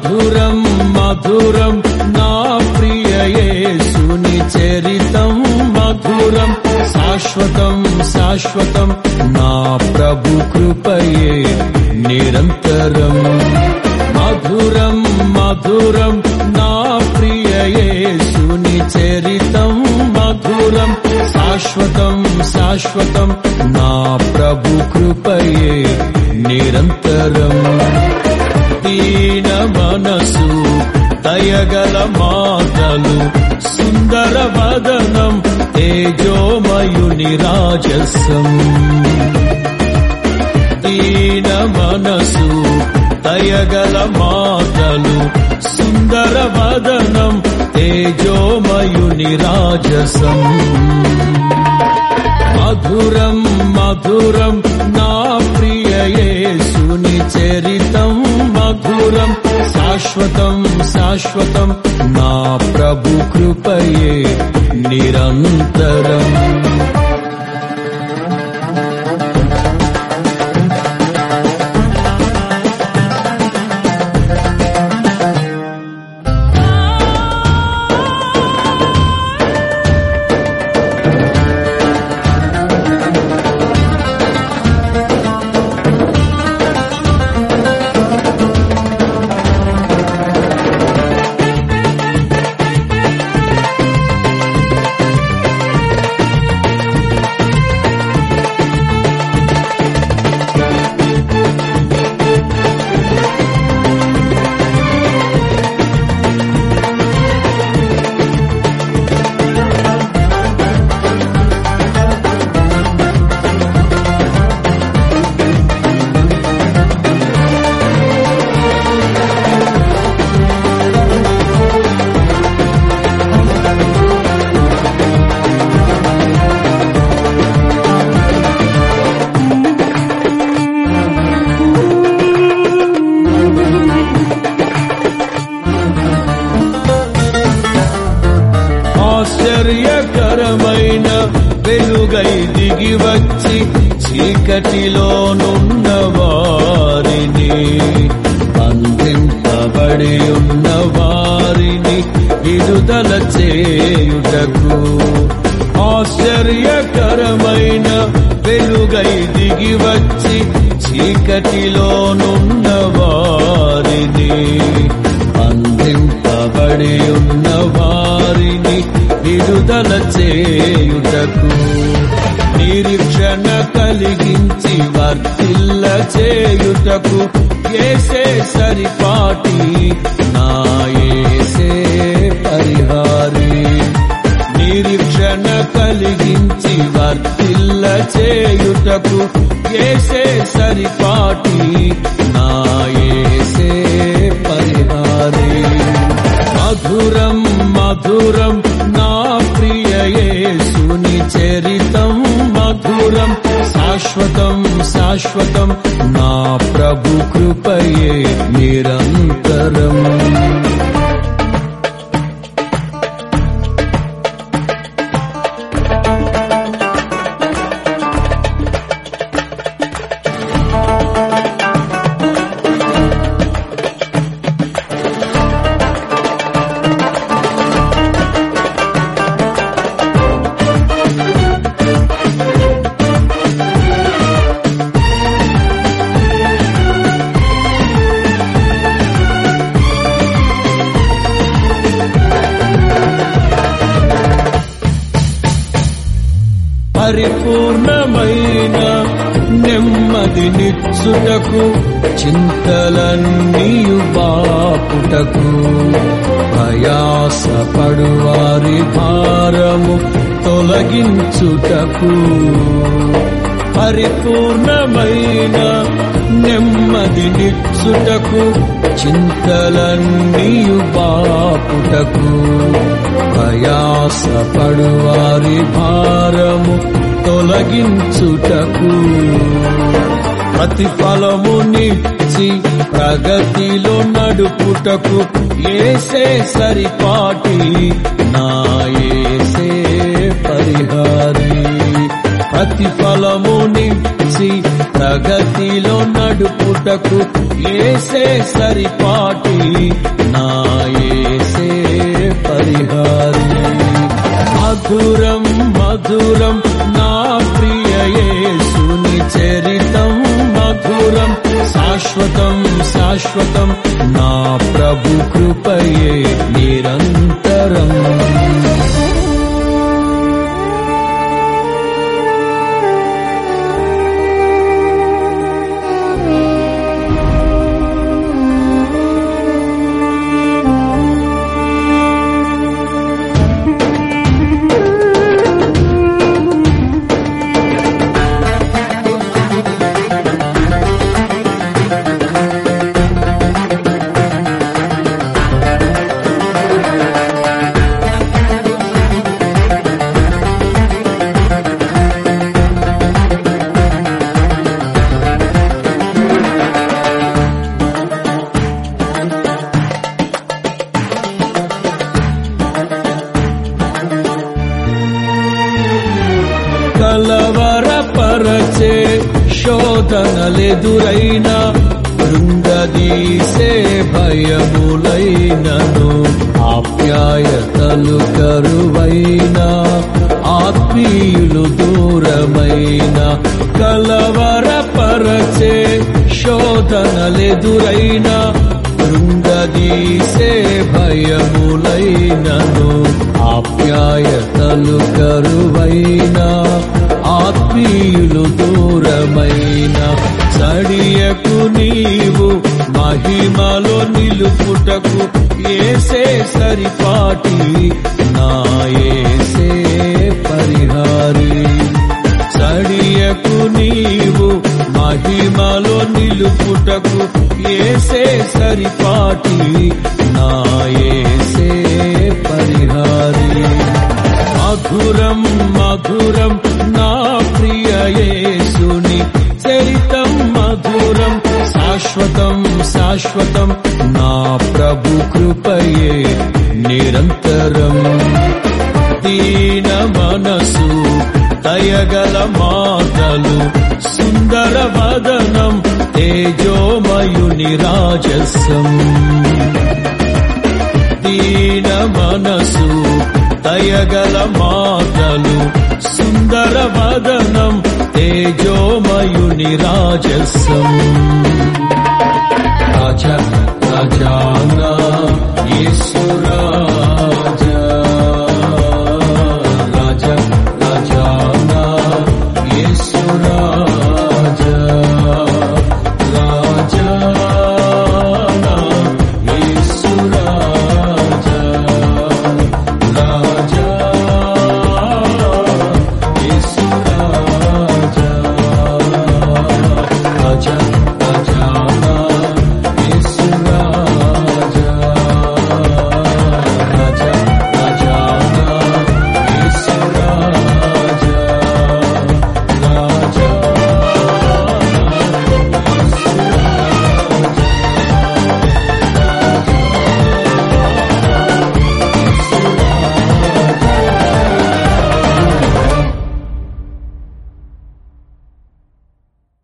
మధురం మధురం నా ప్రియ యేసుని చరితం మధురం శాశ్వతం శాశ్వతం నా ప్రభు కృపయే నిరంతరం మధురం మధురం నా ప్రియ యేసుని చరితం మధురం శాశ్వతం శాశ్వతం నా ప్రభు కృపయే నిరంతరం దీన మనసు దయగల మాటలు సుందర వదనం తేజోమయుని రాజసం దీన మనసు దయగల మాటలు సుందర వదనం తేజోమయుని రాజసం మధురం మధురం నా ప్రియ యేసుని చరితం మధురం శాశ్వతం శాశ్వతం నా ప్రభు కృపయే నిరంతరం ఆశ్చర్యకరమైన వెలుగై దిగి వచ్చి చీకటిలోనున్న వారిని అందింపబడి ఉన్న వారిని విడుదల చేయుటకు ఆశ్చర్యకరమైన వెలుగై దిగి వచ్చి చీకటిలోనున్న వారిని అందింపబడి ఉన్న వారిని విడుదల చేయుటకు నిరీక్షణ కలిగించి వర్తిల్ల చేయుటకు ఏసే సరిపాటి నా ఏసే పరిహారి నిరీక్షణ కలిగించి వర్తిల్ల చేయుటకు ఏసే సరిపాటి నా ఏసే పరిహారి మధురం మధురం నా ప్రియ యేసుని చరితం మధురం శాశ్వతం శాశ్వతం నా ప్రభు కృపయే నిరంతరం పరిపూర్ణమైన నెమ్మది నిచ్చుటకు చింతలన్నీయు బాపుటకు ప్రయాసపడు వారి భారము తొలగించుటకు పరిపూర్ణమైన నెమ్మది నిచ్చుటకు చింతలన్నీయు బాపుటకు ప్రయాసపడు వారి భారము తొలగించుటకు ప్రతిఫలమునిచ్చి ప్రగతిలో నడుపుటకు ఏసే సరిపాటి నా ఏసే పరిహారి ప్రతిఫలమునిచ్చి ప్రగతిలో నడుపుటకు ఏసే సరిపాటి నా ఏసే పరిహారి మధురం మధురం నా ప్రియ యేసుని చరితం మధురం శాశ్వతం శాశ్వతం నా ప్రభు కృపయే నిరంతరం కలవరపరచే శోధనలెదురైన బృందదీసే భయములైనను ఆప్యాయతలు కరువైన ఆత్మీయులు దూరమైన కలవరపరచే శోధనలెదురైన బృందదీసే భయములైనను ఆప్యాయతలు కరువైన ఆత్మీయులు దూరమైన చడియకు నీవు మహిమలో నిలుపుటకు ఏసే సరిపాటి నా ఏసే పరిహారి చడియకు నీవు మహిమలో నిలుపుటకు ఏసే సరిపాటి నా ఏసే పరిహారి మధురం మధురం నా ప్రియ యేసుని చరితం మధురం శాశ్వతం శాశ్వతం నా ప్రభు కృపయే నిరంతరం దీన మనసు దయగల మాటలు సుందర వదనం తేజోమయుని రాజసం దీన మనసు దయగల మాటలు సుందర వదనం తేజోమయుని రాజసం రాజా రాజానా ఈశ్వర